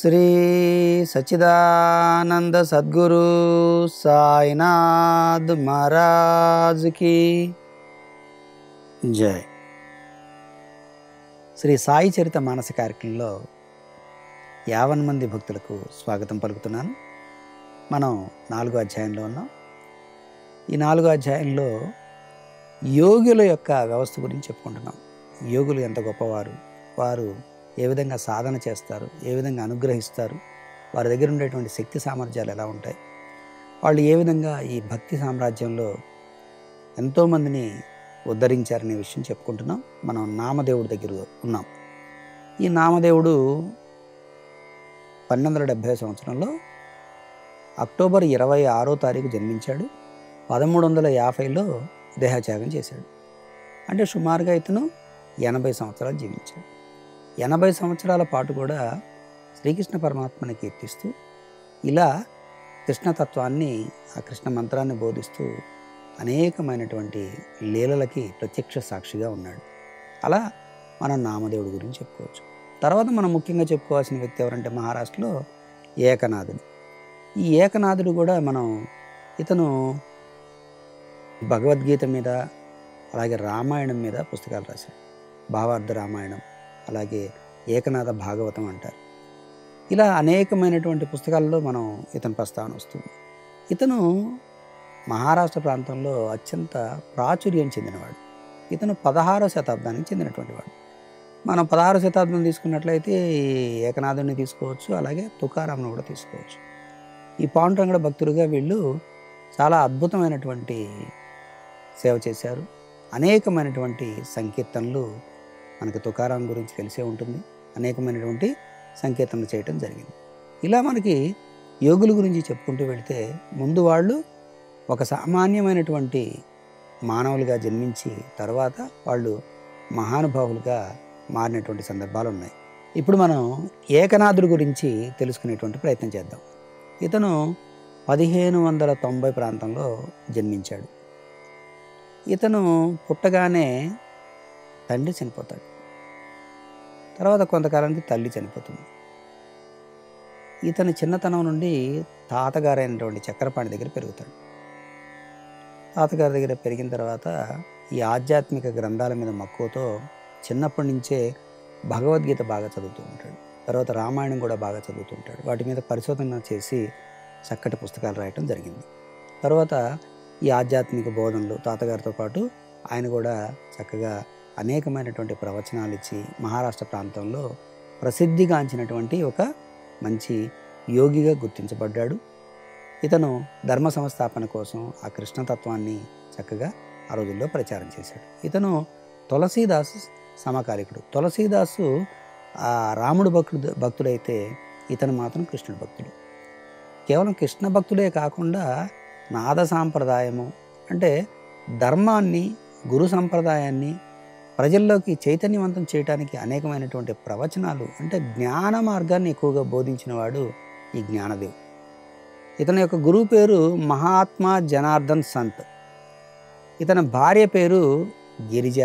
శ్రీ సచ్చిదానంద సద్గురు సాయినాథ్ మహారాజ్కి జై శ్రీ సాయి చరిత మానస కార్యక్రమంలో యావన్ మంది భక్తులకు స్వాగతం పలుకుతున్నాను మనం నాలుగో అధ్యాయంలో ఉన్నాం ఈ నాలుగో అధ్యాయంలో యోగుల యొక్క వ్యవస్థ గురించి చెప్పుకుంటున్నాం యోగులు ఎంత గొప్పవారు వారు ఏ విధంగా సాధన చేస్తారు ఏ విధంగా అనుగ్రహిస్తారు వారి దగ్గర ఉండేటువంటి శక్తి సామర్థ్యాలు ఎలా ఉంటాయి వాళ్ళు ఏ విధంగా ఈ భక్తి సామ్రాజ్యంలో ఎంతోమందిని ఉద్ధరించారనే విషయం చెప్పుకుంటున్నాం మనం నామదేవుడి దగ్గర ఉన్నాం ఈ నామదేవుడు పన్నెండు వందల డెబ్భై సంవత్సరంలో అక్టోబర్ ఇరవై ఆరో తారీఖు జన్మించాడు పదమూడు వందల యాభైలో దేహత్యాగం చేశాడు అంటే సుమారుగా ఇతను ఎనభై సంవత్సరాలు జీవించాడు ఎనభై సంవత్సరాల పాటు కూడా శ్రీకృష్ణ పరమాత్మని కీర్తిస్తూ ఇలా కృష్ణతత్వాన్ని ఆ కృష్ణ మంత్రాన్ని బోధిస్తూ అనేకమైనటువంటి లీలలకి ప్రత్యక్ష సాక్షిగా ఉన్నాడు అలా మనం నామదేవుడి గురించి చెప్పుకోవచ్చు తర్వాత మనం ముఖ్యంగా చెప్పుకోవాల్సిన వ్యక్తి ఎవరంటే మహారాష్ట్రలో ఏకనాథుడు ఈ ఏకనాథుడు కూడా మనం ఇతను భగవద్గీత మీద అలాగే రామాయణం మీద పుస్తకాలు రాశాడు భావార్థ రామాయణం అలాగే ఏకనాథ భాగవతం అంటారు ఇలా అనేకమైనటువంటి పుస్తకాల్లో మనం ఇతని ప్రస్తావన వస్తుంది ఇతను మహారాష్ట్ర ప్రాంతంలో అత్యంత ప్రాచుర్యం చెందినవాడు ఇతను పదహారో శతాబ్దానికి చెందినటువంటి వాడు మనం పదహారో శతాబ్దం తీసుకున్నట్లయితే ఈ ఏకనాథుని తీసుకోవచ్చు అలాగే తుకారాంను కూడా తీసుకోవచ్చు ఈ పాండురంగడ భక్తులుగా వీళ్ళు చాలా అద్భుతమైనటువంటి సేవ చేశారు అనేకమైనటువంటి సంకీర్తనలు మనకి తుకారాం గురించి తెలిసే ఉంటుంది అనేకమైనటువంటి సంకీర్తనలు చేయటం జరిగింది ఇలా మనకి యోగుల గురించి చెప్పుకుంటూ వెళితే ముందు వాళ్ళు ఒక సామాన్యమైనటువంటి మానవులుగా జన్మించి తర్వాత వాళ్ళు మహానుభావులుగా మారినటువంటి సందర్భాలు ఉన్నాయి ఇప్పుడు మనం ఏకనాథుడి గురించి తెలుసుకునేటువంటి ప్రయత్నం చేద్దాం ఇతను పదిహేను వందల తొంభై ప్రాంతంలో జన్మించాడు ఇతను పుట్టగానే తండ్రి చనిపోతాడు తర్వాత కొంతకాలానికి తల్లి చనిపోతుంది ఇతని చిన్నతనం నుండి తాతగారైనటువంటి చక్రపాణి దగ్గర పెరుగుతాడు తాతగారి దగ్గర పెరిగిన తర్వాత ఈ ఆధ్యాత్మిక గ్రంథాల మీద మక్కువతో చిన్నప్పటి నుంచే భగవద్గీత బాగా చదువుతూ ఉంటాడు తర్వాత రామాయణం కూడా బాగా చదువుతూ ఉంటాడు వాటి మీద పరిశోధన చేసి చక్కటి పుస్తకాలు రాయటం జరిగింది తర్వాత ఈ ఆధ్యాత్మిక బోధనలు తాతగారితో పాటు ఆయన కూడా చక్కగా అనేకమైనటువంటి ప్రవచనాలు ఇచ్చి మహారాష్ట్ర ప్రాంతంలో ప్రసిద్ధిగాంచినటువంటి ఒక మంచి యోగిగా గుర్తించబడ్డాడు ఇతను ధర్మ సంస్థాపన కోసం ఆ కృష్ణతత్వాన్ని చక్కగా ఆ రోజుల్లో ప్రచారం చేశాడు ఇతను తులసీదాసు సమకాలికుడు తులసీదాసు ఆ రాముడు భక్తుడు భక్తుడైతే ఇతను మాత్రం కృష్ణుడు భక్తుడు కేవలం కృష్ణ భక్తుడే కాకుండా నాద సాంప్రదాయము అంటే ధర్మాన్ని గురు సంప్రదాయాన్ని ప్రజల్లోకి చైతన్యవంతం చేయడానికి అనేకమైనటువంటి ప్రవచనాలు అంటే జ్ఞాన మార్గాన్ని ఎక్కువగా బోధించినవాడు ఈ జ్ఞానదేవ్ ఇతని యొక్క గురువు పేరు మహాత్మా జనార్దన్ సంత్ ఇతని భార్య పేరు గిరిజ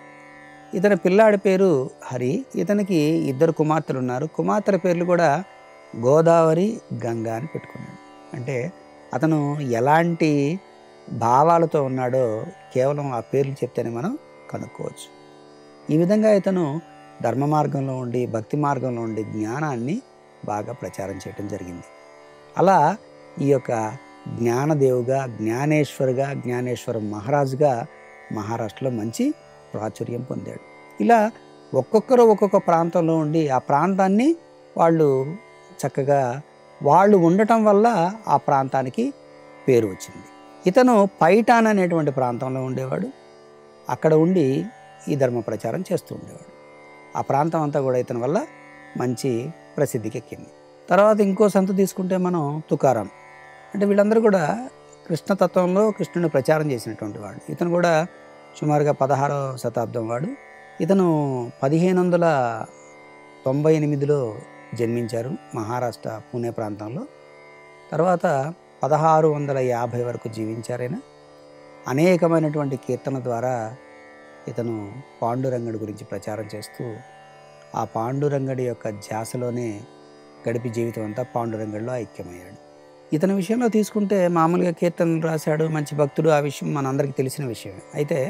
ఇతని పిల్లాడి పేరు హరి ఇతనికి ఇద్దరు కుమార్తెలు ఉన్నారు కుమార్తెల పేర్లు కూడా గోదావరి గంగా అని పెట్టుకున్నాడు అంటే అతను ఎలాంటి భావాలతో ఉన్నాడో కేవలం ఆ పేర్లు చెప్తేనే మనం కనుక్కోవచ్చు ఈ విధంగా ఇతను ధర్మ మార్గంలో ఉండి భక్తి మార్గంలో ఉండి జ్ఞానాన్ని బాగా ప్రచారం చేయడం జరిగింది అలా ఈ యొక్క జ్ఞానదేవుగా జ్ఞానేశ్వరుగా జ్ఞానేశ్వర మహారాజుగా మహారాష్ట్రలో మంచి ప్రాచుర్యం పొందాడు ఇలా ఒక్కొక్కరు ఒక్కొక్క ప్రాంతంలో ఉండి ఆ ప్రాంతాన్ని వాళ్ళు చక్కగా వాళ్ళు ఉండటం వల్ల ఆ ప్రాంతానికి పేరు వచ్చింది ఇతను పైటాన్ అనేటువంటి ప్రాంతంలో ఉండేవాడు అక్కడ ఉండి ఈ ధర్మ ప్రచారం చేస్తూ ఉండేవాడు ఆ ప్రాంతం అంతా కూడా ఇతని వల్ల మంచి ప్రసిద్ధికి ఎక్కింది తర్వాత ఇంకో సంత తీసుకుంటే మనం తుకారాం అంటే వీళ్ళందరూ కూడా కృష్ణతత్వంలో కృష్ణుని ప్రచారం చేసినటువంటి వాడు ఇతను కూడా సుమారుగా పదహారవ శతాబ్దం వాడు ఇతను పదిహేను వందల తొంభై ఎనిమిదిలో జన్మించారు మహారాష్ట్ర పూణే ప్రాంతంలో తర్వాత పదహారు వందల యాభై వరకు జీవించారైన అనేకమైనటువంటి కీర్తన ద్వారా ఇతను పాండురంగడి గురించి ప్రచారం చేస్తూ ఆ పాండురంగడి యొక్క ధ్యాసలోనే గడిపి జీవితం అంతా పాండురంగంలో ఐక్యమయ్యాడు ఇతని విషయంలో తీసుకుంటే మామూలుగా కీర్తనలు రాశాడు మంచి భక్తుడు ఆ విషయం మనందరికీ తెలిసిన విషయమే అయితే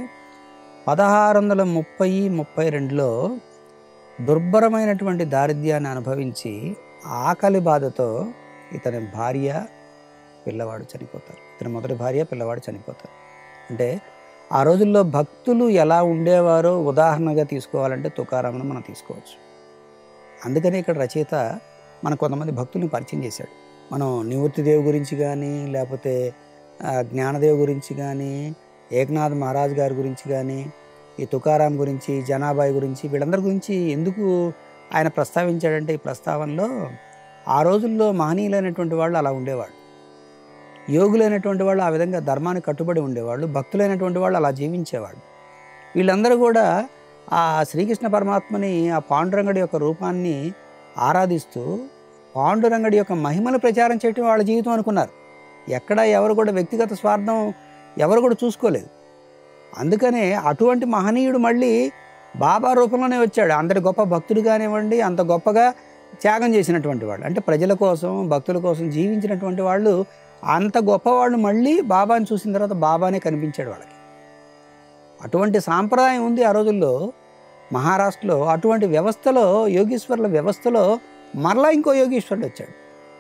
పదహారు వందల ముప్పై ముప్పై రెండులో దుర్భరమైనటువంటి దారిద్ర్యాన్ని అనుభవించి ఆకలి బాధతో ఇతని భార్య పిల్లవాడు చనిపోతారు ఇతని మొదటి భార్య పిల్లవాడు చనిపోతారు అంటే ఆ రోజుల్లో భక్తులు ఎలా ఉండేవారో ఉదాహరణగా తీసుకోవాలంటే తుకారామును మనం తీసుకోవచ్చు అందుకనే ఇక్కడ రచయిత మన కొంతమంది భక్తుల్ని పరిచయం చేశాడు మనం నివృత్తిదేవి గురించి కానీ లేకపోతే ఆ, జ్ఞానదేవ్ గురించి కానీ ఏకనాథ్ మహారాజ్ గారి గురించి కానీ ఈ తుకారాం గురించి జనాబాయి గురించి వీళ్ళందరి గురించి ఎందుకు ఆయన ప్రస్తావించాడంటే ఈ ప్రస్తావనలో ఆ రోజుల్లో మహనీయులైనటువంటి వాళ్ళు అలా ఉండేవాళ్ళు యోగులైనటువంటి వాళ్ళు ఆ విధంగా ధర్మానికి కట్టుబడి ఉండేవాళ్ళు భక్తులైనటువంటి వాళ్ళు అలా జీవించేవాళ్ళు వీళ్ళందరూ కూడా ఆ శ్రీకృష్ణ పరమాత్మని ఆ పాండురంగడి యొక్క రూపాన్ని ఆరాధిస్తూ పాండురంగడి యొక్క మహిమను ప్రచారం చేయటం వాళ్ళ జీవితం అనుకున్నారు ఎక్కడ ఎవరు కూడా వ్యక్తిగత స్వార్థం ఎవరు కూడా చూసుకోలేదు అందుకనే అటువంటి మహనీయుడు మళ్ళీ బాబా రూపంలోనే వచ్చాడు అందరి గొప్ప భక్తుడు కానివ్వండి అంత గొప్పగా త్యాగం చేసినటువంటి వాళ్ళు అంటే ప్రజల కోసం భక్తుల కోసం జీవించినటువంటి వాళ్ళు అంత గొప్పవాళ్ళు మళ్ళీ బాబాని చూసిన తర్వాత బాబానే కనిపించాడు వాళ్ళకి అటువంటి సాంప్రదాయం ఉంది ఆ రోజుల్లో మహారాష్ట్రలో అటువంటి వ్యవస్థలో యోగీశ్వరుల వ్యవస్థలో మరలా ఇంకో యోగీశ్వరుడు వచ్చాడు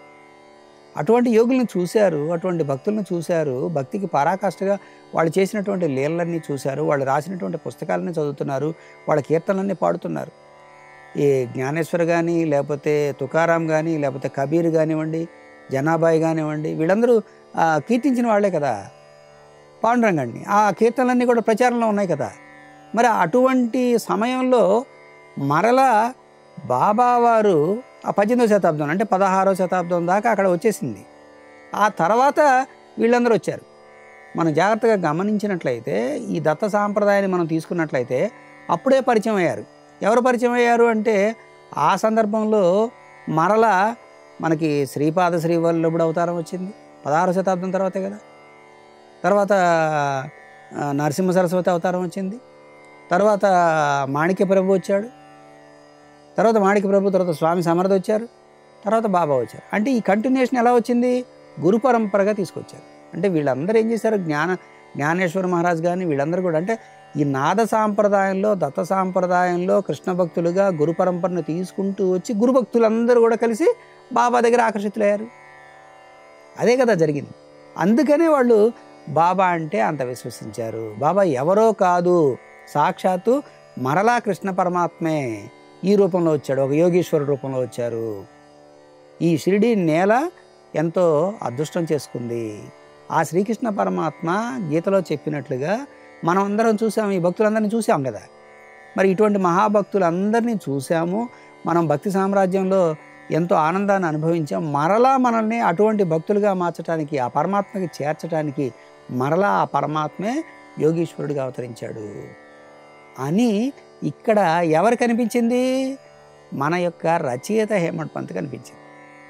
అటువంటి యోగులను చూశారు అటువంటి భక్తులను చూశారు భక్తికి పరాకాష్ఠగా వాళ్ళు చేసినటువంటి లీలలన్నీ చూశారు వాళ్ళు రాసినటువంటి పుస్తకాలన్నీ చదువుతున్నారు వాళ్ళ కీర్తనలన్నీ పాడుతున్నారు ఈ జ్ఞానేశ్వర్ కానీ లేకపోతే తుకారాం కానీ లేకపోతే కబీర్ కానివ్వండి జనాబాయి కానివ్వండి వీళ్ళందరూ ఆ, కీర్తించిన వాళ్ళే కదా పాండురంగండి ఆ కీర్తనలన్నీ కూడా ప్రచారంలో ఉన్నాయి కదా మరి అటువంటి సమయంలో మరలా బాబావారు ఆ పద్దెనిమిదవ శతాబ్దం అంటే పదహారవ శతాబ్దం దాకా అక్కడ వచ్చేసింది ఆ తర్వాత వీళ్ళందరూ వచ్చారు మనం జాగ్రత్తగా గమనించినట్లయితే ఈ దత్త సాంప్రదాయాన్ని మనం తీసుకున్నట్లయితే అప్పుడే పరిచయం అయ్యారు ఎవరు పరిచయం అయ్యారు అంటే ఆ సందర్భంలో మరలా మనకి శ్రీపాద శ్రీవల్లభుడు అవతారం వచ్చింది పదహారు శతాబ్దం తర్వాతే కదా తర్వాత ఆ, నరసింహ సరస్వతి అవతారం వచ్చింది తర్వాత మాణిక్య ప్రభు వచ్చాడు తర్వాత మాణిక్య ప్రభు తర్వాత స్వామి సమర్థ వచ్చారు తర్వాత బాబా వచ్చారు అంటే ఈ కంటిన్యూషన్ ఎలా వచ్చింది గురు పరంపరగా తీసుకొచ్చారు అంటే వీళ్ళందరూ ఏం చేశారు జ్ఞాన జ్ఞానేశ్వర మహారాజ్ కానీ వీళ్ళందరూ కూడా అంటే ఈ నాద సాంప్రదాయంలో దత్త సాంప్రదాయంలో కృష్ణ భక్తులుగా గురు పరంపరను తీసుకుంటూ వచ్చి గురు భక్తులందరూ కూడా కలిసి బాబా దగ్గర ఆకర్షితులయ్యారు అదే కదా జరిగింది అందుకనే వాళ్ళు బాబా అంటే అంత విశ్వసించారు బాబా ఎవరో కాదు సాక్షాత్తు మరలా కృష్ణ పరమాత్మే ఈ రూపంలో వచ్చాడు ఒక యోగీశ్వర రూపంలో వచ్చారు ఈ షిరిడి నేల ఎంతో అదృష్టం చేసుకుంది ఆ శ్రీకృష్ణ పరమాత్మ గీతలో చెప్పినట్లుగా మనం అందరం చూసాం ఈ భక్తులందరినీ చూసాం కదా మరి ఇటువంటి మహాభక్తులందరినీ చూసాము మనం భక్తి సామ్రాజ్యంలో ఎంతో ఆనందాన్ని అనుభవించాం మరలా మనల్ని అటువంటి భక్తులుగా మార్చడానికి ఆ పరమాత్మకి చేర్చడానికి మరలా ఆ పరమాత్మే యోగీశ్వరుడిగా అవతరించాడు అని ఇక్కడ ఎవరు కనిపించింది మన యొక్క రచయిత హేమంత్ పంత్ కనిపించింది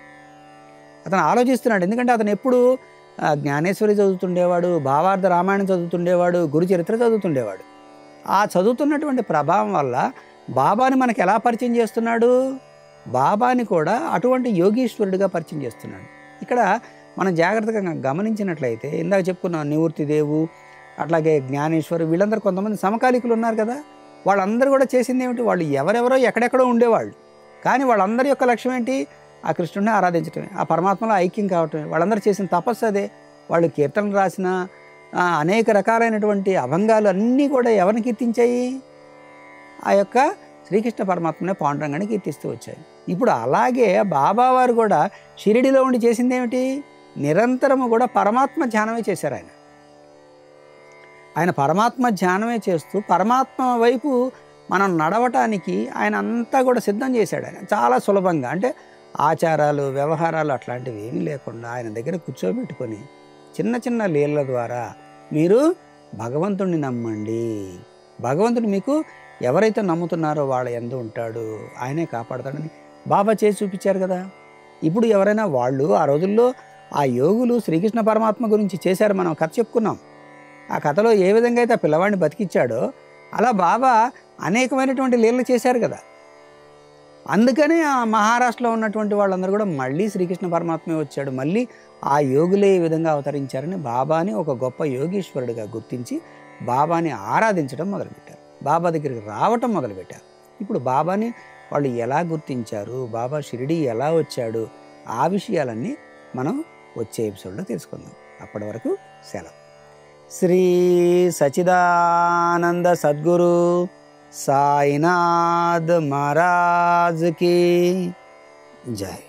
అతను ఆలోచిస్తున్నాడు ఎందుకంటే అతను ఎప్పుడు ఆ, జ్ఞానేశ్వరి చదువుతుండేవాడు భావార్థ రామాయణం చదువుతుండేవాడు గురు చరిత్ర చదువుతుండేవాడు ఆ చదువుతున్నటువంటి ప్రభావం వల్ల బాబాని మనకు ఎలా పరిచయం చేస్తున్నాడు బాబాని కూడా అటువంటి యోగీశ్వరుడిగా పరిచయం చేస్తున్నాడు ఇక్కడ మనం జాగ్రత్తగా గమనించినట్లయితే ఇందాక చెప్పుకున్నాం నివృత్తి దేవు అట్లాగే జ్ఞానేశ్వరు వీళ్ళందరూ కొంతమంది సమకాలికులు ఉన్నారు కదా వాళ్ళందరూ కూడా చేసింది ఏమిటి వాళ్ళు ఎవరెవరో ఎక్కడెక్కడో ఉండేవాళ్ళు కానీ వాళ్ళందరి యొక్క లక్ష్యం ఏంటి ఆ కృష్ణుడిని ఆరాధించడమే ఆ పరమాత్మలో ఐక్యం కావటమే వాళ్ళందరూ చేసిన తపస్సు అదే వాళ్ళు కీర్తనలు రాసిన ఆ, అనేక రకాలైనటువంటి అభంగాలు అన్నీ కూడా ఎవరిని కీర్తించాయి ఆ యొక్క శ్రీకృష్ణ పరమాత్మనే పాండురంగాన్ని కీర్తిస్తూ వచ్చాయి ఇప్పుడు అలాగే బాబావారు కూడా షిరిడిలో ఉండి చేసింది ఏమిటి నిరంతరము కూడా పరమాత్మ ధ్యానమే చేశారు ఆయన ఆయన పరమాత్మ ధ్యానమే చేస్తూ పరమాత్మ వైపు మనం నడవటానికి ఆయన అంతా కూడా సిద్ధం చేశాడు ఆయన చాలా సులభంగా అంటే ఆచారాలు వ్యవహారాలు అట్లాంటివి ఏమీ లేకుండా ఆయన దగ్గర కూర్చోబెట్టుకొని చిన్న చిన్న లీలల ద్వారా మీరు భగవంతుణ్ణి నమ్మండి భగవంతుడు మీకు ఎవరైతే నమ్ముతున్నారో వాళ్ళ ఎందు ఉంటాడు ఆయనే కాపాడతాడని బాబా చేసి చూపించారు కదా ఇప్పుడు ఎవరైనా వాళ్ళు ఆ రోజుల్లో ఆ యోగులు శ్రీకృష్ణ పరమాత్మ గురించి చేశారు మనం కథ చెప్పుకున్నాం ఆ కథలో ఏ విధంగా అయితే ఆ పిల్లవాడిని బతికిచ్చాడో అలా బాబా అనేకమైనటువంటి లీలలు చేశారు కదా అందుకనే ఆ మహారాష్ట్రలో ఉన్నటువంటి వాళ్ళందరూ కూడా మళ్ళీ శ్రీకృష్ణ పరమాత్మే వచ్చాడు మళ్ళీ ఆ యోగులే ఈ విధంగా అవతరించారని బాబాని ఒక గొప్ప యోగీశ్వరుడిగా గుర్తించి బాబాని ఆరాధించడం మొదలుపెట్టారు బాబా దగ్గరికి రావటం మొదలుపెట్టారు ఇప్పుడు బాబాని వాళ్ళు ఎలా గుర్తించారు బాబా షిరిడి ఎలా వచ్చాడు ఆ విషయాలన్నీ మనం వచ్చే ఎపిసోడ్లో తెలుసుకుందాం అప్పటి వరకు సెలవు శ్రీ సచిదానంద సద్గురు సాయినాథ్ మహారాజ్ కి జై